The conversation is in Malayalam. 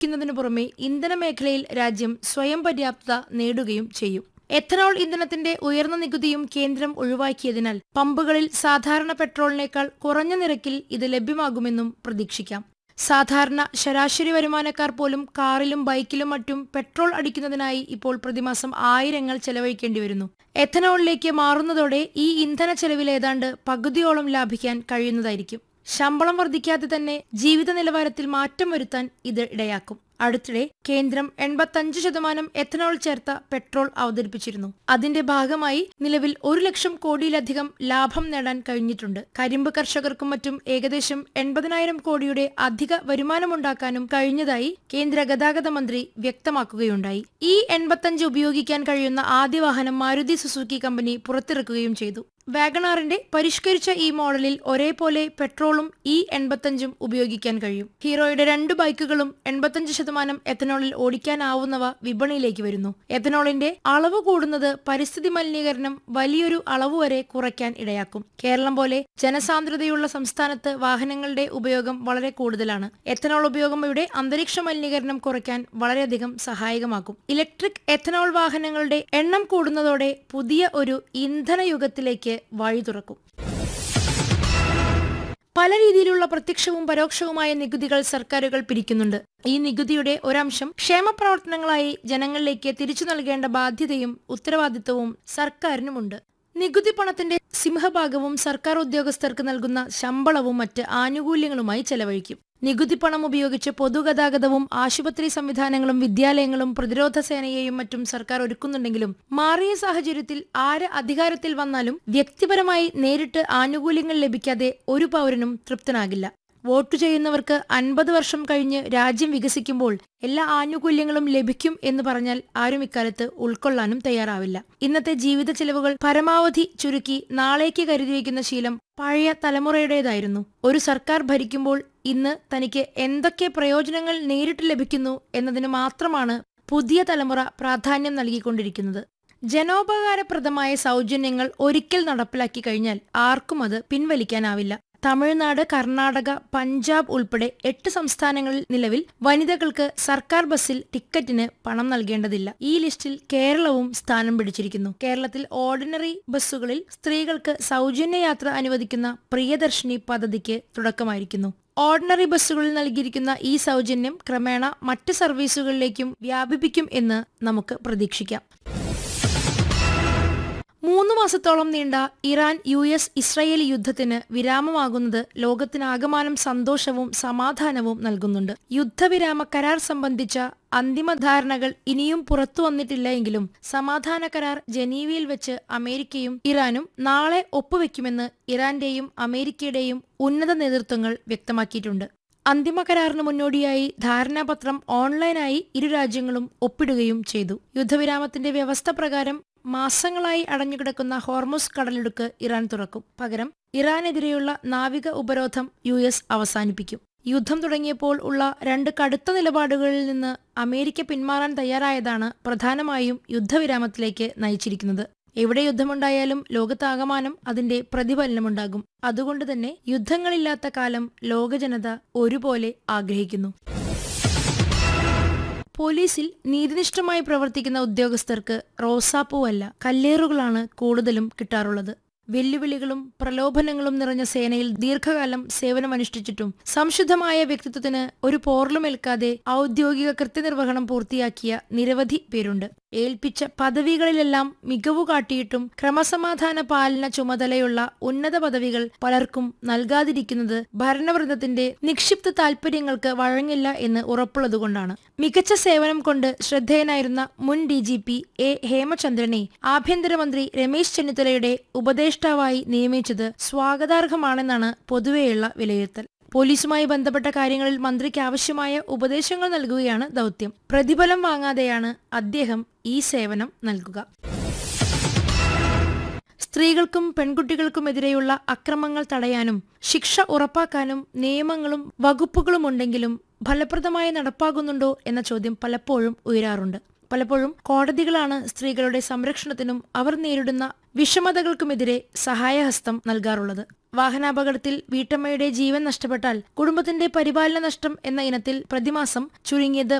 ക്കുന്നതിനു പുറമെ ഇന്ധന മേഖലയിൽ രാജ്യം സ്വയം പര്യാപ്തത നേടുകയും ചെയ്യും എഥനോൾ ഇന്ധനത്തിന്റെ ഉയർന്ന നികുതിയും കേന്ദ്രം ഒഴിവാക്കിയതിനാൽ പമ്പുകളിൽ സാധാരണ പെട്രോളിനേക്കാൾ കുറഞ്ഞ നിരക്കിൽ ഇത് ലഭ്യമാകുമെന്നും പ്രതീക്ഷിക്കാം സാധാരണ ശരാശരി വരുമാനക്കാർ പോലും കാറിലും ബൈക്കിലും മറ്റും പെട്രോൾ അടിക്കുന്നതിനായി ഇപ്പോൾ പ്രതിമാസം ആയിരങ്ങൾ ചെലവഴിക്കേണ്ടി വരുന്നു എഥനോളിലേക്ക് മാറുന്നതോടെ ഈ ഇന്ധന ചെലവിൽ ഏതാണ്ട് പകുതിയോളം ലാഭിക്കാൻ കഴിയുന്നതായിരിക്കും ശമ്പളം വർദ്ധിക്കാതെ തന്നെ ജീവിത നിലവാരത്തിൽ മാറ്റം വരുത്താൻ ഇത് ഇടയാക്കും അടുത്തിടെ കേന്ദ്രം എൺപത്തഞ്ച് ശതമാനം എഥനോൾ ചേർത്ത പെട്രോൾ അവതരിപ്പിച്ചിരുന്നു അതിന്റെ ഭാഗമായി നിലവിൽ ഒരു ലക്ഷം കോടിയിലധികം ലാഭം നേടാൻ കഴിഞ്ഞിട്ടുണ്ട് കരിമ്പ് കർഷകർക്കും മറ്റും ഏകദേശം എൺപതിനായിരം കോടിയുടെ അധിക വരുമാനമുണ്ടാക്കാനും കഴിഞ്ഞതായി കേന്ദ്ര ഗതാഗത മന്ത്രി വ്യക്തമാക്കുകയുണ്ടായി ഈ എൺപത്തഞ്ച് ഉപയോഗിക്കാൻ കഴിയുന്ന ആദ്യ വാഹനം മാരുതി സുസുക്കി കമ്പനി പുറത്തിറക്കുകയും ചെയ്തു വാഗണാറിന്റെ പരിഷ്കരിച്ച ഈ മോഡലിൽ ഒരേപോലെ പെട്രോളും ഇ എൺപത്തഞ്ചും ഉപയോഗിക്കാൻ കഴിയും ഹീറോയുടെ രണ്ട് ബൈക്കുകളും എൺപത്തഞ്ച് ശതമാനം എത്തനോളിൽ ഓടിക്കാനാവുന്നവ വിപണിയിലേക്ക് വരുന്നു എത്തനോളിന്റെ അളവ് കൂടുന്നത് പരിസ്ഥിതി മലിനീകരണം വലിയൊരു അളവ് വരെ കുറയ്ക്കാൻ ഇടയാക്കും കേരളം പോലെ ജനസാന്ദ്രതയുള്ള സംസ്ഥാനത്ത് വാഹനങ്ങളുടെ ഉപയോഗം വളരെ കൂടുതലാണ് എത്തനോൾ ഉപയോഗം ഇവിടെ അന്തരീക്ഷ മലിനീകരണം കുറയ്ക്കാൻ വളരെയധികം സഹായകമാക്കും ഇലക്ട്രിക് എത്തനോൾ വാഹനങ്ങളുടെ എണ്ണം കൂടുന്നതോടെ പുതിയ ഒരു ഇന്ധന യുഗത്തിലേക്ക് വഴി തുറക്കും പല രീതിയിലുള്ള പ്രത്യക്ഷവും പരോക്ഷവുമായ നികുതികൾ സർക്കാരുകൾ പിരിക്കുന്നുണ്ട് ഈ നികുതിയുടെ ഒരംശം ക്ഷേമ പ്രവർത്തനങ്ങളായി ജനങ്ങളിലേക്ക് തിരിച്ചു നൽകേണ്ട ബാധ്യതയും ഉത്തരവാദിത്വവും സർക്കാരിനുമുണ്ട് നികുതി പണത്തിന്റെ സിംഹഭാഗവും സർക്കാർ ഉദ്യോഗസ്ഥർക്ക് നൽകുന്ന ശമ്പളവും മറ്റ് ആനുകൂല്യങ്ങളുമായി ചെലവഴിക്കും നികുതി പണം ഉപയോഗിച്ച് പൊതുഗതാഗതവും ആശുപത്രി സംവിധാനങ്ങളും വിദ്യാലയങ്ങളും പ്രതിരോധ സേനയെയും മറ്റും സർക്കാർ ഒരുക്കുന്നുണ്ടെങ്കിലും മാറിയ സാഹചര്യത്തിൽ ആര് അധികാരത്തിൽ വന്നാലും വ്യക്തിപരമായി നേരിട്ട് ആനുകൂല്യങ്ങൾ ലഭിക്കാതെ ഒരു പൗരനും തൃപ്തനാകില്ല വോട്ട് ചെയ്യുന്നവർക്ക് അൻപത് വർഷം കഴിഞ്ഞ് രാജ്യം വികസിക്കുമ്പോൾ എല്ലാ ആനുകൂല്യങ്ങളും ലഭിക്കും എന്ന് പറഞ്ഞാൽ ആരും ഇക്കാലത്ത് ഉൾക്കൊള്ളാനും തയ്യാറാവില്ല ഇന്നത്തെ ജീവിത ചെലവുകൾ പരമാവധി ചുരുക്കി നാളേക്ക് കരുതി വയ്ക്കുന്ന ശീലം പഴയ തലമുറയുടേതായിരുന്നു ഒരു സർക്കാർ ഭരിക്കുമ്പോൾ ഇന്ന് തനിക്ക് എന്തൊക്കെ പ്രയോജനങ്ങൾ നേരിട്ട് ലഭിക്കുന്നു എന്നതിന് മാത്രമാണ് പുതിയ തലമുറ പ്രാധാന്യം നൽകിക്കൊണ്ടിരിക്കുന്നത് ജനോപകാരപ്രദമായ സൗജന്യങ്ങൾ ഒരിക്കൽ നടപ്പിലാക്കി കഴിഞ്ഞാൽ ആർക്കും അത് പിൻവലിക്കാനാവില്ല തമിഴ്നാട് കർണാടക പഞ്ചാബ് ഉൾപ്പെടെ എട്ട് സംസ്ഥാനങ്ങളിൽ നിലവിൽ വനിതകൾക്ക് സർക്കാർ ബസ്സിൽ ടിക്കറ്റിന് പണം നൽകേണ്ടതില്ല ഈ ലിസ്റ്റിൽ കേരളവും സ്ഥാനം പിടിച്ചിരിക്കുന്നു കേരളത്തിൽ ഓർഡിനറി ബസ്സുകളിൽ സ്ത്രീകൾക്ക് സൗജന്യ യാത്ര അനുവദിക്കുന്ന പ്രിയദർശിനി പദ്ധതിക്ക് തുടക്കമായിരിക്കുന്നു ഓർഡിനറി ബസ്സുകളിൽ നൽകിയിരിക്കുന്ന ഈ സൗജന്യം ക്രമേണ മറ്റ് സർവീസുകളിലേക്കും വ്യാപിപ്പിക്കും എന്ന് നമുക്ക് പ്രതീക്ഷിക്കാം മൂന്ന് മാസത്തോളം നീണ്ട ഇറാൻ യു എസ് ഇസ്രയേൽ യുദ്ധത്തിന് വിരാമമാകുന്നത് ലോകത്തിനാകമാനം സന്തോഷവും സമാധാനവും നൽകുന്നുണ്ട് യുദ്ധവിരാമ കരാർ സംബന്ധിച്ച അന്തിമ ധാരണകൾ ഇനിയും പുറത്തു വന്നിട്ടില്ല എങ്കിലും സമാധാന കരാർ ജനീവയിൽ വെച്ച് അമേരിക്കയും ഇറാനും നാളെ ഒപ്പുവെക്കുമെന്ന് ഇറാന്റെയും അമേരിക്കയുടെയും ഉന്നത നേതൃത്വങ്ങൾ വ്യക്തമാക്കിയിട്ടുണ്ട് അന്തിമ കരാറിന് മുന്നോടിയായി ധാരണാപത്രം ഓൺലൈനായി ഇരു രാജ്യങ്ങളും ഒപ്പിടുകയും ചെയ്തു യുദ്ധവിരാമത്തിന്റെ വ്യവസ്ഥ പ്രകാരം മാസങ്ങളായി അടഞ്ഞുകിടക്കുന്ന ഹോർമുസ് കടലിടുക്ക് ഇറാൻ തുറക്കും പകരം ഇറാനെതിരെയുള്ള നാവിക ഉപരോധം യു എസ് അവസാനിപ്പിക്കും യുദ്ധം തുടങ്ങിയപ്പോൾ ഉള്ള രണ്ട് കടുത്ത നിലപാടുകളിൽ നിന്ന് അമേരിക്ക പിന്മാറാൻ തയ്യാറായതാണ് പ്രധാനമായും യുദ്ധവിരാമത്തിലേക്ക് നയിച്ചിരിക്കുന്നത് എവിടെ യുദ്ധമുണ്ടായാലും ലോകത്താകമാനം അതിന്റെ പ്രതിഫലനമുണ്ടാകും അതുകൊണ്ട് തന്നെ യുദ്ധങ്ങളില്ലാത്ത കാലം ലോകജനത ഒരുപോലെ ആഗ്രഹിക്കുന്നു പോലീസിൽ നീതിനിഷ്ഠമായി പ്രവർത്തിക്കുന്ന ഉദ്യോഗസ്ഥർക്ക് റോസാപ്പൂവല്ല കല്ലേറുകളാണ് കൂടുതലും കിട്ടാറുള്ളത് വെല്ലുവിളികളും പ്രലോഭനങ്ങളും നിറഞ്ഞ സേനയിൽ ദീർഘകാലം സേവനമനുഷ്ഠിച്ചിട്ടും സംശുദ്ധമായ വ്യക്തിത്വത്തിന് ഒരു പോർലുമേൽക്കാതെ ഔദ്യോഗിക കൃത്യനിർവഹണം പൂർത്തിയാക്കിയ നിരവധി പേരുണ്ട് ഏൽപ്പിച്ച പദവികളിലെല്ലാം മികവു കാട്ടിയിട്ടും ക്രമസമാധാന പാലന ചുമതലയുള്ള ഉന്നത പദവികൾ പലർക്കും നൽകാതിരിക്കുന്നത് ഭരണവൃന്ദത്തിന്റെ നിക്ഷിപ്ത താൽപര്യങ്ങൾക്ക് വഴങ്ങില്ല എന്ന് ഉറപ്പുള്ളതുകൊണ്ടാണ് മികച്ച സേവനം കൊണ്ട് ശ്രദ്ധേയനായിരുന്ന മുൻ ഡി ജി പി എ ഹേമചന്ദ്രനെ ആഭ്യന്തരമന്ത്രി രമേശ് ചെന്നിത്തലയുടെ ഉപദേഷ്ടാവായി നിയമിച്ചത് സ്വാഗതാർഹമാണെന്നാണ് പൊതുവെയുള്ള വിലയിരുത്തൽ പോലീസുമായി ബന്ധപ്പെട്ട കാര്യങ്ങളിൽ മന്ത്രിക്ക് ആവശ്യമായ ഉപദേശങ്ങൾ നൽകുകയാണ് ദൗത്യം പ്രതിഫലം വാങ്ങാതെയാണ് അദ്ദേഹം ഈ സേവനം നൽകുക സ്ത്രീകൾക്കും പെൺകുട്ടികൾക്കുമെതിരെയുള്ള അക്രമങ്ങൾ തടയാനും ശിക്ഷ ഉറപ്പാക്കാനും നിയമങ്ങളും വകുപ്പുകളും ഉണ്ടെങ്കിലും ഫലപ്രദമായി നടപ്പാകുന്നുണ്ടോ എന്ന ചോദ്യം പലപ്പോഴും ഉയരാറുണ്ട് പലപ്പോഴും കോടതികളാണ് സ്ത്രീകളുടെ സംരക്ഷണത്തിനും അവർ നേരിടുന്ന വിഷമതകൾക്കുമെതിരെ സഹായഹസ്തം നൽകാറുള്ളത് വാഹനാപകടത്തിൽ വീട്ടമ്മയുടെ ജീവൻ നഷ്ടപ്പെട്ടാൽ കുടുംബത്തിന്റെ പരിപാലന നഷ്ടം എന്ന ഇനത്തിൽ പ്രതിമാസം ചുരുങ്ങിയത്